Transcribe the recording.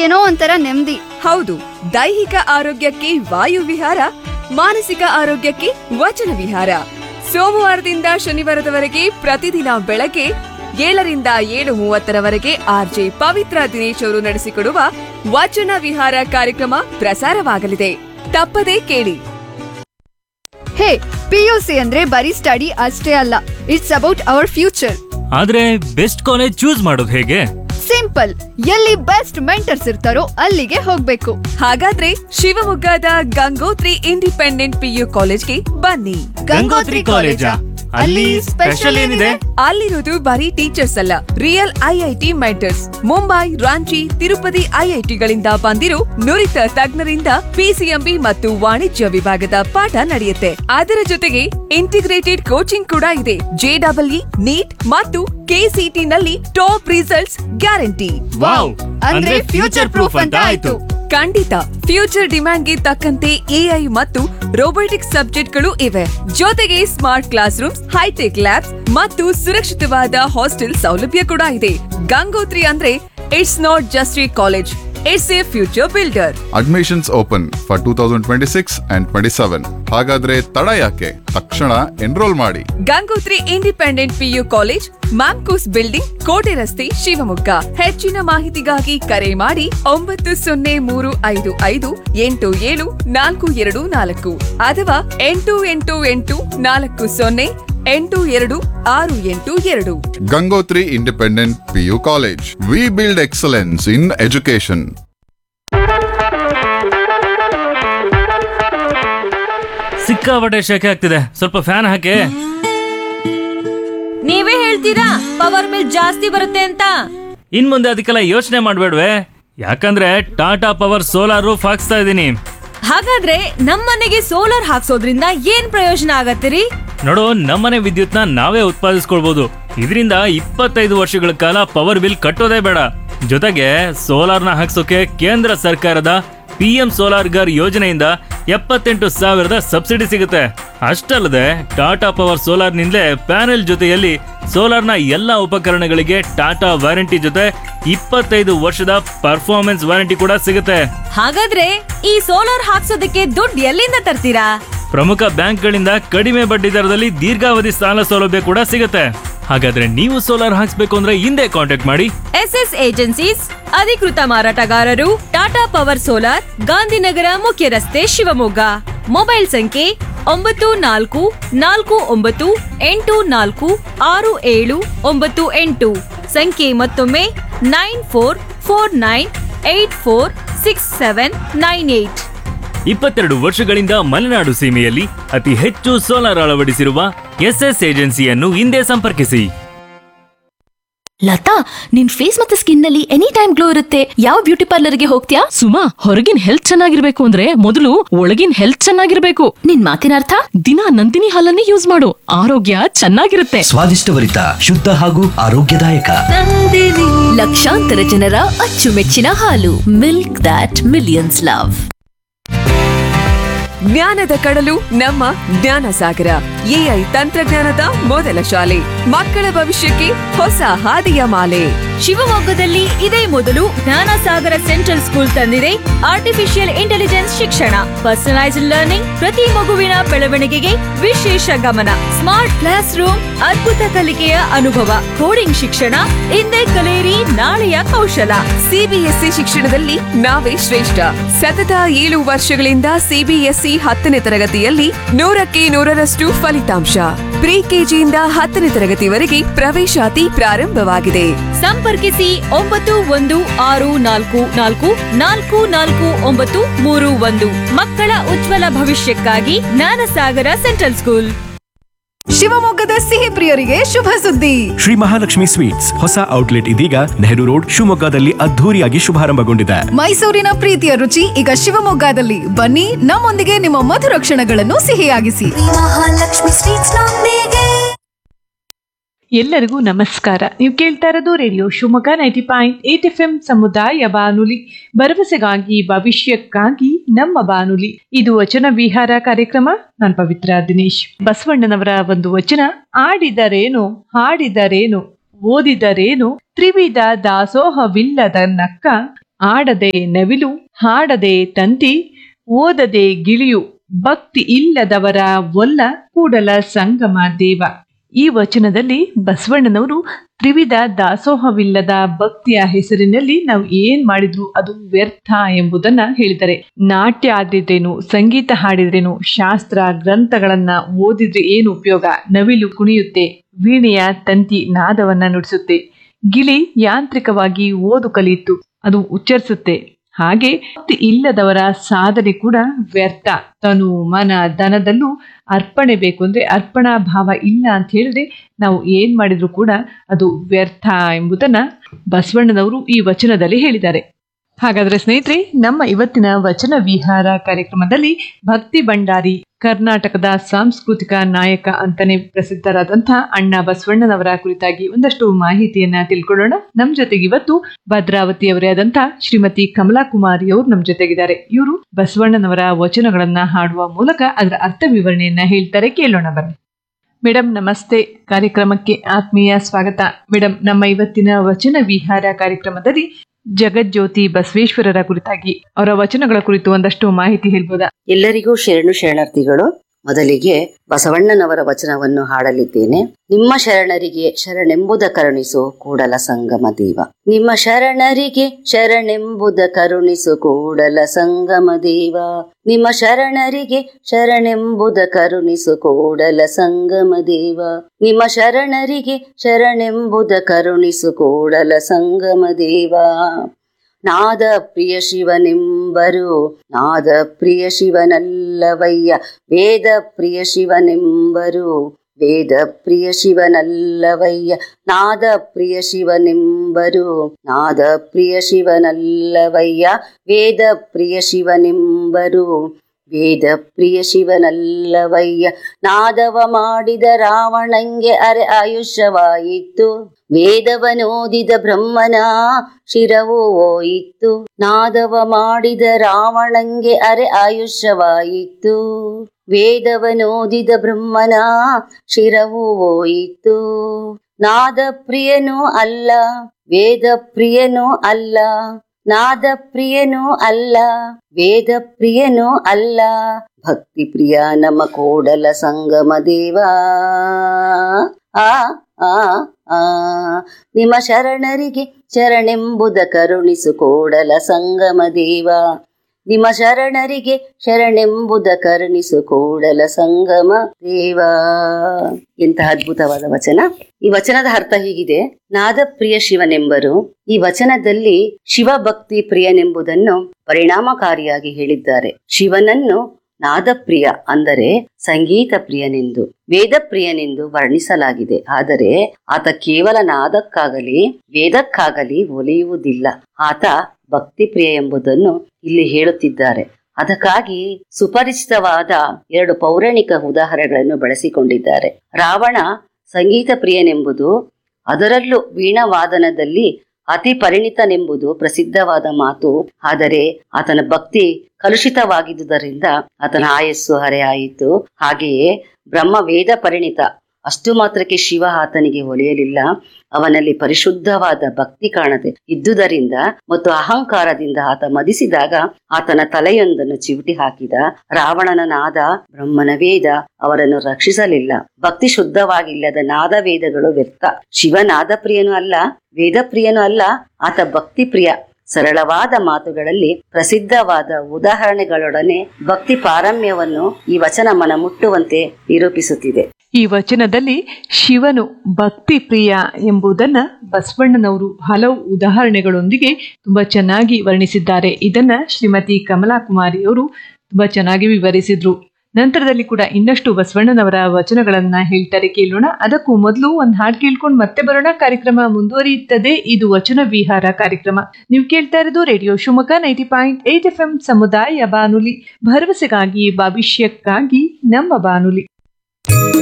ಏನೋ ಒಂಥರ ನೆಮ್ಮದಿ ಹೌದು ದೈಹಿಕ ಆರೋಗ್ಯಕ್ಕೆ ವಾಯು ವಿಹಾರ ಮಾನಸಿಕ ಆರೋಗ್ಯಕ್ಕೆ ವಚನ ವಿಹಾರ ಸೋಮವಾರದಿಂದ ಶನಿವಾರದವರೆಗೆ ಪ್ರತಿದಿನ ಬೆಳಗ್ಗೆ ಏಳರಿಂದ ಏಳು ಮೂವತ್ತರವರೆಗೆ ಆರ್ಜೆ ಪವಿತ್ರ ದಿನೇಶ್ ಅವರು ನಡೆಸಿಕೊಡುವ ವಚನ ವಿಹಾರ ಕಾರ್ಯಕ್ರಮ ಪ್ರಸಾರವಾಗಲಿದೆ ತಪ್ಪದೇ ಕೇಳಿ ಹೇ ಪಿಯುಸಿ ಅಂದ್ರೆ ಬರೀ ಸ್ಟಡಿ ಅಷ್ಟೇ ಅಲ್ಲ ಇಟ್ಸ್ ಅಬೌಟ್ ಅವರ್ ಫ್ಯೂಚರ್ ಆದ್ರೆ ಬೆಸ್ಟ್ ಕಾಲೇಜ್ ಚೂಸ್ ಮಾಡೋದು ಹೇಗೆ ಸಿಂಪಲ್ ಎಲ್ಲಿ ಬೆಸ್ಟ್ ಮೆಂಟರ್ಸ್ ಇರ್ತಾರೋ ಅಲ್ಲಿಗೆ ಹೋಗ್ಬೇಕು ಹಾಗಾದ್ರೆ ಶಿವಮೊಗ್ಗದ ಗಂಗೋತ್ರಿ ಇಂಡಿಪೆಂಡೆಂಟ್ ಪಿಯು ಕಾಲೇಜ್ಗೆ ಬನ್ನಿ ಗಂಗೋತ್ರಿ ಕಾಲೇಜಾ? ಅಲ್ಲಿ ಸ್ಪೆಷಲ್ ಏನಿದೆ? ಅಲ್ಲಿರೋದು ಬರೀ ಟೀಚರ್ಸ್ ಅಲ್ಲ real IIT mentors Mumbai Ranchi Tirupati ಐಐಟಿಗಳಿಂದ ಬಂದಿರೋ ನುರಿತ ತಜ್ಞರಿಂದ ಪಿಸಿಎಂಬಿ ಮತ್ತು ವಾಣಿಜ್ಯ ವಿಭಾಗದ ಪಾಠ ನಡೆಯುತ್ತೆ ಅದರ ಜೊತೆಗೆ ಇಂಟಿಗ್ರೇಟೆಡ್ ಕೋಚಿಂಗ್ ಕೂಡ ಇದೆ ಜೆಡಬ್ಲ್ಇ ನೀಟ್ ಮತ್ತು ಕೆಸಿಟಿ ನಲ್ಲಿ ಟಾಪ್ ರಿಸಲ್ಟ್ಸ್ ಗ್ಯಾರಂಟಿ ವಾವ್ ಅಂದ್ರೆ ಫ್ಯೂಚರ್ ಪ್ರೂಫ್ ಅಂತ ಆಯ್ತು ಖಂಡಿತ ಫ್ಯೂಚರ್ ಡಿಮ್ಯಾಂಡ್ಗೆ ತಕ್ಕಂತೆ ಎಐ ಮತ್ತು ರೋಬೋಟಿಕ್ಸ್ ಸಬ್ಜೆಕ್ಟ್ಗಳು ಇವೆ ಜೊತೆಗೆ smart classrooms hi tech labs ಮತ್ತು ಸುರಕ್ಷಿತವಾದ ಹಾಸ್ಟೆಲ್ ಸೌಲಭ್ಯ ಕೂಡ ಇದೆ ಗಂಗೋತ್ರಿ ಅಂದ್ರೆ it's not just a college it's a future builder admissions open for two thousand twenty six and twenty seven ಹಾಗಾದ್ರೆ ತಡ ಯಾಕೆ ತಕ್ಷಣ ಎನ್ರೋಲ್ ಮಾಡಿ Gangotri independent PU college Mamcos building ಕೋಟೆ ರಸ್ತೆ ಶಿವಮೊಗ್ಗ ಹೆಚ್ಚಿನ ಮಾಹಿತಿಗಾಗಿ ಕರೆ ಮಾಡಿ ಒಂಬತ್ತು ಸೊನ್ನೆ ಮೂರು ಐದು ಐದು ಎಂಟು ಏಳು ನಾಲ್ಕು ಎರಡು ನಾಲ್ಕು ಅಥವಾ ಎಂಟು ಎಂಟು ಎಂಟು ನಾಲ್ಕು ಸೊನ್ನೆ ಎಂಟು ಎರಡು ಆರು ಎಂಟು ಎರಡು Gangotri independent PU college we build excellence in education ಸಿಕ್ಕಾಪಟ್ಟೆ ಶೆಕೆ ಆಗ್ತಿದೆ ಸ್ವಲ್ಪ ಫ್ಯಾನ್ ಹಾಕಿ ನೀವೇ ಹೇಳ್ತೀರಾ ಪವರ್ ಬಿಲ್ ಜಾಸ್ತಿ ಬರುತ್ತೆ ಅಂತ ಇನ್ ಮುಂದೆ ಅದಕ್ಕೆಲ್ಲ ಯೋಚನೆ ಮಾಡ್ಬೇಡ್ವೆ ಯಾಕಂದ್ರೆ ಟಾಟಾ ಪವರ್ ಸೋಲಾರ್ ರೂಫ್ ಹಾಕ್ಸ್ತಾ ಇದ್ದೀನಿ ಹಾಗಾದ್ರೆ ನಮ್ಮನೆಗೆ ಸೋಲಾರ್ ಹಾಕ್ಸೋದ್ರಿಂದ ಏನ್ ಪ್ರಯೋಜನ ಆಗತ್ತಿರಿ ನೋಡು ನಮ್ಮನೆ ವಿದ್ಯುತ್ನ ನಾವೇ ಉತ್ಪಾದಿಸ್ಕೊಳ್ಬಹುದು ಇದರಿಂದ ಇಪ್ಪತ್ತೈದು ವರ್ಷಗಳ ಕಾಲ ಪವರ್ ಬಿಲ್ ಕಟ್ಟೋದೇ ಬೇಡ ಜೊತೆಗೆ ಸೋಲಾರ್ನ ಹಾಕ್ಸೋಕೆ ಕೇಂದ್ರ ಸರ್ಕಾರದ ಪಿ ಎಂ ಸೋಲಾರ್ ಗರ್ ಯೋಜನೆಯಿಂದ ಎಪ್ಪತ್ತೆಂಟು ಸಾವಿರದ ಸಬ್ಸಿಡಿ ಸಿಗುತ್ತೆ ಅಷ್ಟಲ್ಲದೆ ಟಾಟಾ ಪವರ್ ಸೋಲಾರ್ನಿಂದಲೇ ಪ್ಯಾನೆಲ್ ಜೊತೆಯಲ್ಲಿ ಸೋಲಾರ್ನ ಎಲ್ಲ ಉಪಕರಣಗಳಿಗೆ ಟಾಟಾ ವಾರಂಟಿ ಜೊತೆ ಇಪ್ಪತ್ತೈದು ವರ್ಷದ ಪರ್ಫಾರ್ಮೆನ್ಸ್ ವಾರಂಟಿ ಕೂಡ ಸಿಗುತ್ತೆ ಹಾಗಾದ್ರೆ ಈ ಸೋಲಾರ್ ಹಾಕ್ಸೋದಕ್ಕೆ ದುಡ್ಡು ಎಲ್ಲಿಂದ ತರ್ತೀರಾ ಪ್ರಮುಖ ಬ್ಯಾಂಕ್ಗಳಿಂದ ಕಡಿಮೆ ಬಡ್ಡಿ ದರದಲ್ಲಿ ದೀರ್ಘಾವಧಿ ಸಾಲ ಸೌಲಭ್ಯ ಕೂಡ ಸಿಗುತ್ತೆ ಹಾಗಾದ್ರೆ ನೀವು ಸೋಲಾರ್ ಹಾಕ್ಸ್ಬೇಕು ಅಂದ್ರೆ ಹಿಂದೆ ಕಾಂಟ್ಯಾಕ್ಟ್ ಮಾಡಿ ಎಸ್ ಎಸ್ ಏಜೆನ್ಸೀಸ್ ಅಧಿಕೃತ ಮಾರಾಟಗಾರರು ಟಾಟಾ ಪವರ್ ಸೋಲಾರ್ ಗಾಂಧಿನಗರ ಮುಖ್ಯ ರಸ್ತೆ ಶಿವಮೊಗ್ಗ ಮೊಬೈಲ್ ಸಂಖ್ಯೆ ಒಂಬತ್ತು ನಾಲ್ಕು ನಾಲ್ಕು ಒಂಬತ್ತು ಎಂಟು ನಾಲ್ಕು ಆರು ಏಳು ಒಂಬತ್ತು ಎಂಟು ಸಂಖ್ಯೆ ಮತ್ತೊಮ್ಮೆ nine four four nine eight four six seven nine eight ಇಪ್ಪತ್ತೆರಡು ವರ್ಷಗಳಿಂದ ಮಲೆನಾಡು ಸೀಮೆಯಲ್ಲಿ ಅತಿ ಹೆಚ್ಚು ಸೋಲಾರ್ ಅಳವಡಿಸಿರುವ ಎಸ್ಎಸ್ ಏಜೆನ್ಸಿಯನ್ನು ಹಿಂದೆ ಸಂಪರ್ಕಿಸಿ ಲತಾ ನಿನ್ ಫೇಸ್ ಮತ್ತೆ ಸ್ಕಿನ್ ನಲ್ಲಿ ಎನಿ ಟೈಮ್ ಗ್ಲೋ ಇರುತ್ತೆ ಯಾವ ಬ್ಯೂಟಿ ಪಾರ್ಲರ್ಗೆ ಹೋಗ್ತೀಯಾ ಸುಮಾ ಹೊರಗಿನ ಹೆಲ್ತ್ ಚೆನ್ನಾಗಿರ್ಬೇಕು ಅಂದ್ರೆ ಮೊದಲು ಒಳಗಿನ ಹೆಲ್ತ್ ಚೆನ್ನಾಗಿರ್ಬೇಕು ನಿನ್ ಮಾತಿನ ಅರ್ಥ ದಿನ ನಂದಿನಿ ಹಾಲನ್ನೇ ಯೂಸ್ ಮಾಡು ಆರೋಗ್ಯ ಚೆನ್ನಾಗಿರುತ್ತೆ ಸ್ವಾದಿಷ್ಟಭರಿತ ಶುದ್ಧ ಹಾಗೂ ಆರೋಗ್ಯದಾಯಕ ಲಕ್ಷಾಂತರ ಜನರ ಅಚ್ಚುಮೆಚ್ಚಿನ ಹಾಲು ಮಿಲ್ಕ್ ದಾಟ್ ಮಿಲಿಯನ್ಸ್ ಲವ್ ಜ್ಞಾನದ ಕಡಲು ನಮ್ಮ ಜ್ಞಾನ ಸಾಗರ ಎಐ ತಂತ್ರಜ್ಞಾನದ ಮೊದಲ ಶಾಲೆ ಮಕ್ಕಳ ಭವಿಷ್ಯಕ್ಕೆ ಹೊಸ ಹಾದಿಯ ಮಾಲೆ ಶಿವಮೊಗ್ಗದಲ್ಲಿ ಇದೇ ಮೊದಲು ಜ್ಞಾನಸಾಗರ ಸೆಂಟ್ರಲ್ ಸ್ಕೂಲ್ ತಂದಿದೆ ಆರ್ಟಿಫಿಷಿಯಲ್ ಇಂಟೆಲಿಜೆನ್ಸ್ ಶಿಕ್ಷಣ ಪರ್ಸನಲೈಸ್ಡ್ ಲರ್ನಿಂಗ್ ಪ್ರತಿ ಮಗುವಿನ ಬೆಳವಣಿಗೆಗೆ ವಿಶೇಷ ಗಮನ ಸ್ಮಾರ್ಟ್ ಕ್ಲಾಸ್ ರೂಮ್ ಅದ್ಭುತ ಕಲಿಕೆಯ ಅನುಭವ ಕೋಡಿಂಗ್ ಶಿಕ್ಷಣ ಇಂದೇ ಕಲಿಯಿರಿ ನಾಳೆಯ ಕೌಶಲ ಸಿಬಿಎಸ್ಇ ಶಿಕ್ಷಣದಲ್ಲಿ ನಾವೇ ಶ್ರೇಷ್ಠ ಸತತ ಏಳು ವರ್ಷಗಳಿಂದ ಸಿಬಿಎಸ್ಇ ಹತ್ತನೇ ತರಗತಿಯಲ್ಲಿ ನೂರಕ್ಕೆ ನೂರರಷ್ಟು ಫಲಿತಾಂಶ ಪ್ರಿ ಕೆಜಿಯಿಂದ ಹತ್ತನೇ ತರಗತಿವರೆಗೆ ಪ್ರವೇಶಾತಿ ಪ್ರಾರಂಭವಾಗಿದೆ ಸಂಪರ್ಕಿಸಿ ಒಂಬತ್ತು ಒಂದು ಆರು ನಾಲ್ಕು ನಾಲ್ಕು ನಾಲ್ಕು ನಾಲ್ಕು ಒಂಬತ್ತು ಮೂರು ಒಂದು ಮಕ್ಕಳ ಉಜ್ವಲ ಭವಿಷ್ಯಕ್ಕಾಗಿ ಜ್ಞಾನಸಾಗರ ಸೆಂಟ್ರಲ್ ಸ್ಕೂಲ್ ಶಿವಮೊಗ್ಗದ ಸಿಹಿ ಪ್ರಿಯರಿಗೆ ಶುಭ ಸುದ್ದಿ ಶ್ರೀ ಮಹಾಲಕ್ಷ್ಮಿ ಸ್ವೀಟ್ಸ್ ಹೊಸ ಔಟ್ಲೆಟ್ ಇದೀಗ ನೆಹರು ರೋಡ್ ಶಿವಮೊಗ್ಗದಲ್ಲಿ ಅದ್ಧೂರಿಯಾಗಿ ಶುಭಾರಂಭಗೊಂಡಿದೆ ಮೈಸೂರಿನ ಪ್ರೀತಿಯ ರುಚಿ ಈಗ ಶಿವಮೊಗ್ಗದಲ್ಲಿ ಬನ್ನಿ ನಮ್ಮೊಂದಿಗೆ ನಿಮ್ಮ ಮಧುರ ಕ್ಷಣಗಳನ್ನು ಸಿಹಿಯಾಗಿಸಿ ಎಲ್ಲರಿಗೂ ನಮಸ್ಕಾರ ನೀವು ಕೇಳ್ತಾ ಇರೋದು radio Shivamogga ninety point eight F M ಸಮುದಾಯ ಬಾನುಲಿ ಭರವಸೆಗಾಗಿ ಭವಿಷ್ಯಕ್ಕಾಗಿ ನಮ್ಮ ಬಾನುಲಿ ಇದು ವಚನ ವಿಹಾರ ಕಾರ್ಯಕ್ರಮ ನಾನು ಪವಿತ್ರ ದಿನೇಶ್ ಬಸವಣ್ಣನವರ ಒಂದು ವಚನ ಆಡಿದರೇನು ಹಾಡಿದರೇನು ಓದಿದರೇನು ತ್ರಿವಿಧ ದಾಸೋಹವಿಲ್ಲದ ನಕ್ಕ ಆಡದೆ ನವಿಲು ಹಾಡದೆ ತಂತಿ ಓದದೆ ಗಿಳಿಯು ಭಕ್ತಿ ಇಲ್ಲದವರ ಒಲ್ಲ ಕೂಡಲ ಸಂಗಮ ದೇವ ಈ ವಚನದಲ್ಲಿ ಬಸವಣ್ಣನವರು ತ್ರಿವಿಧ ದಾಸೋಹವಿಲ್ಲದ ಭಕ್ತಿಯ ಹೆಸರಿನಲ್ಲಿ ನಾವು ಏನ್ ಮಾಡಿದ್ರು ಅದು ವ್ಯರ್ಥ ಎಂಬುದನ್ನ ಹೇಳಿದ್ದಾರೆ ನಾಟ್ಯ ಆಡಿದ್ರೇನು ಸಂಗೀತ ಹಾಡಿದ್ರೇನು ಶಾಸ್ತ್ರ ಗ್ರಂಥಗಳನ್ನ ಓದಿದ್ರೆ ಏನು ಉಪಯೋಗ ನವಿಲು ಕುಣಿಯುತ್ತೆ ವೀಣೆಯ ತಂತಿ ನಾದವನ್ನ ನುಡಿಸುತ್ತೆ ಗಿಳಿ ಯಾಂತ್ರಿಕವಾಗಿ ಓದು ಕಲಿಯಿತು ಅದು ಉಚ್ಚರಿಸುತ್ತೆ ಹಾಗೆ ಭಕ್ತಿ ಇಲ್ಲದವರ ಸಾಧನೆ ಕೂಡ ವ್ಯರ್ಥ ತನು ಮನ ಧನದಲ್ಲೂ ಅರ್ಪಣೆ ಬೇಕು ಅಂದ್ರೆ ಅರ್ಪಣಾ ಭಾವ ಇಲ್ಲ ಅಂತ ಹೇಳಿದ್ರೆ ನಾವು ಏನ್ ಮಾಡಿದ್ರು ಕೂಡ ಅದು ವ್ಯರ್ಥ ಎಂಬುದನ್ನ ಬಸವಣ್ಣನವರು ಈ ವಚನದಲ್ಲಿ ಹೇಳಿದ್ದಾರೆ ಹಾಗಾದ್ರೆ ಸ್ನೇಹಿತರೆ ನಮ್ಮ ಇವತ್ತಿನ ವಚನ ವಿಹಾರ ಕಾರ್ಯಕ್ರಮದಲ್ಲಿ ಭಕ್ತಿ ಭಂಡಾರಿ ಕರ್ನಾಟಕದ ಸಾಂಸ್ಕೃತಿಕ ನಾಯಕ ಅಂತಾನೆ ಪ್ರಸಿದ್ಧರಾದಂತಹ ಅಣ್ಣ ಬಸವಣ್ಣನವರ ಕುರಿತಾಗಿ ಒಂದಷ್ಟು ಮಾಹಿತಿಯನ್ನ ತಿಳ್ಕೊಳ್ಳೋಣ ನಮ್ ಜೊತೆಗೆ ಇವತ್ತು ಭದ್ರಾವತಿ ಅವರೇ ಆದಂತಹ ಶ್ರೀಮತಿ ಕಮಲಾ ಕುಮಾರಿ ಅವರು ನಮ್ ಜೊತೆಗಿದ್ದಾರೆ ಇವರು ಬಸವಣ್ಣನವರ ವಚನಗಳನ್ನ ಹಾಡುವ ಮೂಲಕ ಅದರ ಅರ್ಥ ವಿವರಣೆಯನ್ನ ಹೇಳ್ತಾರೆ ಕೇಳೋಣ ಬನ್ನಿ ಮೇಡಮ್ ನಮಸ್ತೆ ಕಾರ್ಯಕ್ರಮಕ್ಕೆ ಆತ್ಮೀಯ ಸ್ವಾಗತ ಮೇಡಮ್ ನಮ್ಮ ಇವತ್ತಿನ ವಚನ ವಿಹಾರ ಕಾರ್ಯಕ್ರಮದಲ್ಲಿ ಜಗಜ್ಯೋತಿ ಬಸವೇಶ್ವರರ ಕುರಿತಾಗಿ ಅವರ ವಚನಗಳ ಕುರಿತು ಒಂದಷ್ಟು ಮಾಹಿತಿ ಹೇಳ್ಬೋದಾ ಎಲ್ಲರಿಗೂ ಶರಣು ಶರಣಾರ್ಥಿಗಳು ಮೊದಲಿಗೆ ಬಸವಣ್ಣನವರ ವಚನವನ್ನು ಹಾಡಲಿದ್ದೇನೆ ನಿಮ್ಮ ಶರಣರಿಗೆ ಶರಣೆಂಬುದ ಕರುಣಿಸು ಕೂಡಲ ಸಂಗಮ ದೇವ ನಿಮ್ಮ ಶರಣರಿಗೆ ಶರಣೆಂಬುದ ಕರುಣಿಸು ಕೂಡಲ ಸಂಗಮ ದೇವ ನಿಮ್ಮ ಶರಣರಿಗೆ ಶರಣೆಂಬುದ ಕರುಣಿಸು ಕೂಡಲ ಸಂಗಮ ದೇವ ನಿಮ್ಮ ಶರಣರಿಗೆ ಶರಣೆಂಬುದ ಕರುಣಿಸು ಕೂಡಲ ಸಂಗಮ ದೇವ ನಾದ ಪ್ರಿಯ ಶಿವನೆಂಬರು ನಾದ ಪ್ರಿಯ ಶಿವನಲ್ಲವಯ್ಯ ವೇದ ಪ್ರಿಯ ಶಿವನೆಂಬರು ವೇದ ಪ್ರಿಯ ಶಿವನಲ್ಲವಯ್ಯ ನಾದ ಪ್ರಿಯ ಶಿವನೆಂಬರು ನಾದ ಪ್ರಿಯ ಶಿವನಲ್ಲವಯ್ಯ ವೇದ ಪ್ರಿಯ ಶಿವನೆಂಬರು ವೇದ ಪ್ರಿಯ ಶಿವನಲ್ಲವಯ್ಯ ನಾದವ ಮಾಡಿದ ರಾವಣಂಗೆ ಅರೆ ಆಯುಷ್ಯವಾಯಿತು ವೇದವನೋದಿದ ಬ್ರಹ್ಮನ ಶಿರವು ಹೋಯಿತು ನಾದವ ಮಾಡಿದ ರಾವಣಂಗೆ ಅರೆ ಆಯುಷ್ಯವಾಯಿತು ವೇದವನೋದಿದ ಬ್ರಹ್ಮನ ಶಿರವು ಹೋಯಿತು ನಾದ ಪ್ರಿಯನೂ ಅಲ್ಲ ವೇದ ಪ್ರಿಯನೂ ಅಲ್ಲ ನಾದ ಪ್ರಿಯನೂ ಅಲ್ಲ ವೇದ ಪ್ರಿಯನೂ ಅಲ್ಲ ಭಕ್ತಿ ಪ್ರಿಯ ನಮ್ಮ ಕೋಡಲ ಸಂಗಮ ದೇವ ಆ ಆ ಆ ನಿಮ್ಮ ಶರಣರಿಗೆ ಶರಣೆಂಬುದ ಕರುಣಿಸು ಕೋಡಲ ಸಂಗಮ ದೇವ ನಿಮ್ಮ ಶರಣರಿಗೆ ಶರಣೆಂಬುದ ಕರುಣಿಸು ಕೂಡಲ ಸಂಗಮ ದೇವ ಎಂತಹ ಅದ್ಭುತವಾದ ವಚನ ಈ ವಚನದ ಅರ್ಥ ಹೀಗಿದೆ ನಾದಪ್ರಿಯ ಶಿವನೆಂಬರು ಈ ವಚನದಲ್ಲಿ ಶಿವಭಕ್ತಿ ಪ್ರಿಯನೆಂಬುದನ್ನು ಪರಿಣಾಮಕಾರಿಯಾಗಿ ಹೇಳಿದ್ದಾರೆ ಶಿವನನ್ನು ನಾದಪ್ರಿಯ ಅಂದರೆ ಸಂಗೀತ ಪ್ರಿಯನೆಂದು ವೇದ ಪ್ರಿಯನೆಂದು ವರ್ಣಿಸಲಾಗಿದೆ ಆದರೆ ಆತ ಕೇವಲ ನಾದಕ್ಕಾಗಲಿ ವೇದಕ್ಕಾಗಲಿ ಒಲಿಯುವುದಿಲ್ಲ ಆತ ಭಕ್ತಿ ಪ್ರಿಯ ಎಂಬುದನ್ನು ಇಲ್ಲಿ ಹೇಳುತ್ತಿದ್ದಾರೆ ಅದಕ್ಕಾಗಿ ಸುಪರಿಚಿತವಾದ ಎರಡು ಪೌರಾಣಿಕ ಉದಾಹರಣೆಗಳನ್ನು ಬಳಸಿಕೊಂಡಿದ್ದಾರೆ ರಾವಣ ಸಂಗೀತ ಪ್ರಿಯನೆಂಬುದು ಅದರಲ್ಲೂ ವೀಣಾವಾದನದಲ್ಲಿ ಅತಿ ಪರಿಣಿತನೆಂಬುದು ಪ್ರಸಿದ್ಧವಾದ ಮಾತು ಆದರೆ ಆತನ ಭಕ್ತಿ ಕಲುಷಿತವಾಗಿದ್ದುದರಿಂದ ಆತನ ಆಯಸ್ಸು ಹರೆಯಾಯಿತು ಹಾಗೆಯೇ ಬ್ರಹ್ಮ ವೇದ ಪರಿಣಿತ ಅಷ್ಟು ಮಾತ್ರಕ್ಕೆ ಶಿವ ಆತನಿಗೆ ಒಲಿಯಲಿಲ್ಲ ಅವನಲ್ಲಿ ಪರಿಶುದ್ಧವಾದ ಭಕ್ತಿ ಕಾಣದೆ ಇದ್ದುದರಿಂದ ಮತ್ತು ಅಹಂಕಾರದಿಂದ ಆತ ಮದಿಸಿದಾಗ ಆತನ ತಲೆಯೊಂದನ್ನು ಚಿವುಟಿ ಹಾಕಿದ ರಾವಣನ ನಾದ ಬ್ರಹ್ಮನ ವೇದ ಅವರನ್ನು ರಕ್ಷಿಸಲಿಲ್ಲ ಭಕ್ತಿ ಶುದ್ಧವಾಗಿಲ್ಲದ ನಾದ ವೇದಗಳು ವ್ಯರ್ಥ ಶಿವನಾದ ಪ್ರಿಯನೂ ಅಲ್ಲ ವೇದ ಪ್ರಿಯನೂ ಅಲ್ಲ ಆತ ಭಕ್ತಿ ಪ್ರಿಯ ಸರಳವಾದ ಮಾತುಗಳಲ್ಲಿ ಪ್ರಸಿದ್ಧವಾದ ಉದಾಹರಣೆಗಳೊಡನೆ ಭಕ್ತಿ ಪಾರಮ್ಯವನ್ನು ಈ ವಚನ ಮನ ಮುಟ್ಟುವಂತೆ ನಿರೂಪಿಸುತ್ತಿದೆ ಈ ವಚನದಲ್ಲಿ ಶಿವನು ಭಕ್ತಿ ಪ್ರಿಯ ಎಂಬುದನ್ನ ಬಸವಣ್ಣನವರು ಹಲವು ಉದಾಹರಣೆಗಳೊಂದಿಗೆ ತುಂಬಾ ಚೆನ್ನಾಗಿ ವರ್ಣಿಸಿದ್ದಾರೆ ಇದನ್ನ ಶ್ರೀಮತಿ ಕಮಲಾ ಕುಮಾರಿ ಅವರು ತುಂಬಾ ಚೆನ್ನಾಗಿ ವಿವರಿಸಿದ್ರು ನಂತರದಲ್ಲಿ ಕೂಡ ಇನ್ನಷ್ಟು ಬಸವಣ್ಣನವರ ವಚನಗಳನ್ನ ಹೇಳ್ತಾರೆ ಕೇಳೋಣ ಅದಕ್ಕೂ ಮೊದಲು ಒಂದು ಹಾಡು ಕೇಳ್ಕೊಂಡು ಮತ್ತೆ ಬರೋಣ ಕಾರ್ಯಕ್ರಮ ಮುಂದುವರಿಯುತ್ತದೆ ಇದು ವಚನ ವಿಹಾರ ಕಾರ್ಯಕ್ರಮ ನೀವು ಕೇಳ್ತಾ ಇರೋದು radio Shivamogga ninety point eight F M ಸಮುದಾಯ ಬಾನುಲಿ ಭರವಸೆಗಾಗಿ ಭವಿಷ್ಯಕ್ಕಾಗಿ ನಮ್ಮ ಬಾನುಲಿ